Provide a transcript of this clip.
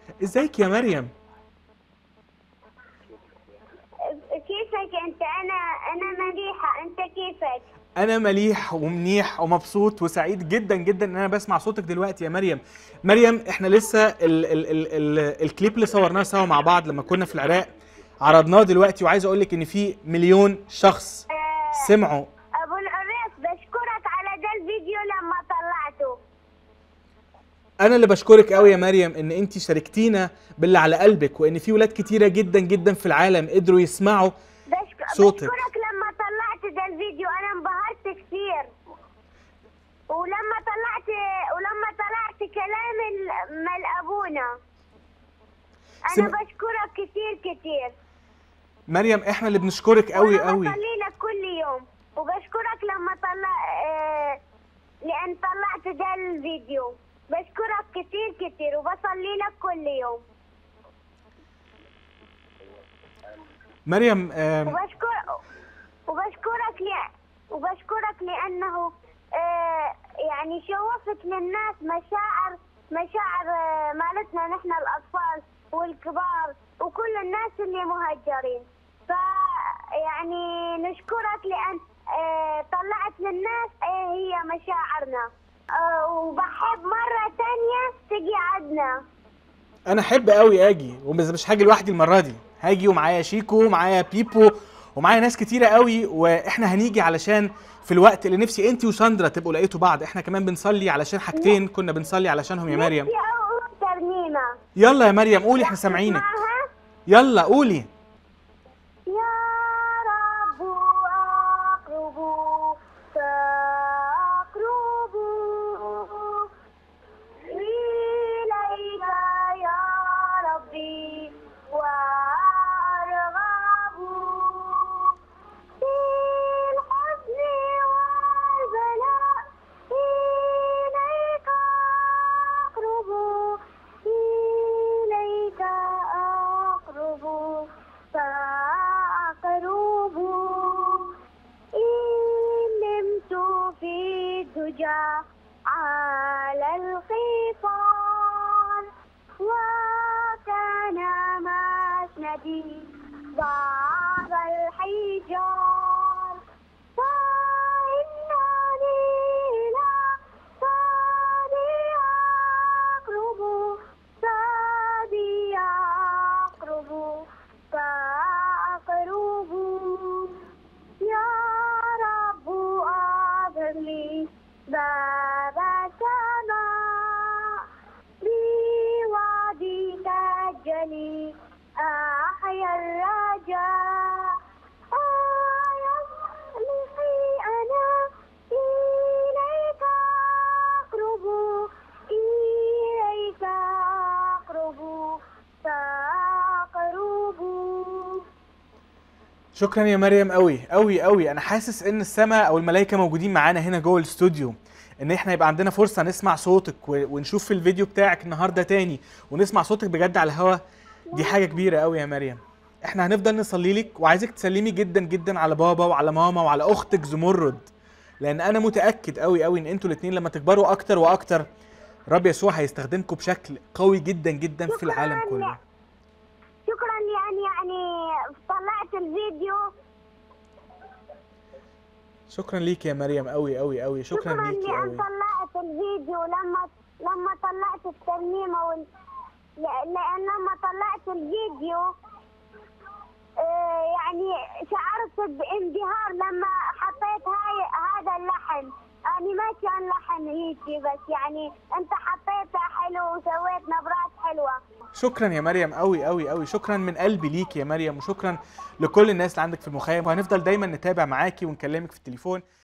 ازيك يا مريم كيفك انت انا انا مليحه انت كيفك انا مليح ومنيح ومبسوط وسعيد جدا جدا ان انا بسمع صوتك دلوقتي يا مريم مريم احنا لسه ال ال ال ال الكليب اللي صورناه سوا مع بعض لما كنا في العراق عرضناه دلوقتي وعايز اقول لك ان في مليون شخص آه، سمعوا ابو العريس بشكرك على ده الفيديو لما طلعته انا اللي بشكرك قوي يا مريم ان انت شاركتينا باللي على قلبك وان في ولاد كتيره جدا جدا في العالم قدروا يسمعوا بشك... صوتك. بشكرك لما طلعت ده الفيديو انا انبهرت كثير ولما طلعت ولما طلعت كلام ال- مال ابونا انا سم- بشكرك كثير كثير مريم احنا اللي بنشكرك قوي وأنا قوي بصلي لك كل يوم وبشكرك لما طلع آه لان طلعت ده الفيديو بشكرك كثير كثير وبصلي لك كل يوم مريم آم، وبشكر وبشكرك ل... وبشكرك لانه آه يعني شوفت للناس مشاعر مشاعر آه مالتنا نحن الاطفال والكبار وكل الناس اللي مهجرين ف يعني نشكرك لان آه طلعت للناس ايه هي مشاعرنا آه وبحب مره ثانيه تجي عندنا انا احب قوي اجي وبس مش هاجي لوحدي المره دي هاجي ومعايا شيكو ومعايا بيبو ومعايا ناس كتيره قوي واحنا هنيجي علشان في الوقت اللي نفسي انت وساندرا تبقوا لقيتوا بعض احنا كمان بنصلي علشان حاجتين كنا بنصلي علشانهم يا مريم نفسي اقول ترنيمه يلا يا مريم قولي احنا سامعينك معها يلا قولي يا رب أقرب فأقرب إليك يا ربي وأرغب في الحزن والبلاء إليك أقرب إليك أقرب فأقرب إن نمت في الدجى على الخفار وكان مسندي بعض الحجار فإنني لا صادي أقرب صادي أقرب فأقرب يا رب أظهر لي باب السماء بوعدك الجلي أحيا الرجاء آية صالحي أنا إليك أقرب إليك أقرب فأقرب شكرا يا مريم قوي قوي قوي انا حاسس ان السماء او الملائكه موجودين معانا هنا جوه الاستوديو ان احنا يبقى عندنا فرصه نسمع صوتك و- ونشوف في الفيديو بتاعك النهارده تاني ونسمع صوتك بجد على الهوا دي حاجه كبيره قوي يا مريم احنا هنفضل نصلي لك وعايزك تسلمي جدا جدا على بابا وعلى ماما وعلى اختك زمرد لان انا متاكد قوي قوي ان انتوا الاثنين لما تكبروا اكتر واكتر رب يسوع هيستخدمكم بشكل قوي جدا جدا في العالم شكراً. كله شكرا لأن يعني طلعت الفيديو شكرا ليك يا مريم قوي قوي قوي شكرا شكرا ليكي لأن قوي طلعت الفيديو لما لما طلعت الترنيمة وال... لا- لأن لما طلعت الفيديو آه، يعني شعرت بانبهار لما حطيت هاي هذا اللحن أنا ما كان لحن هيجي بس يعني أنت حطيتها حلو وسويت نبرات حلوة شكرا يا مريم قوي قوي قوي شكرا من قلبي ليك يا مريم وشكرا لكل الناس اللي عندك في المخيم وهنفضل دايما نتابع معاكي ونكلمك في التليفون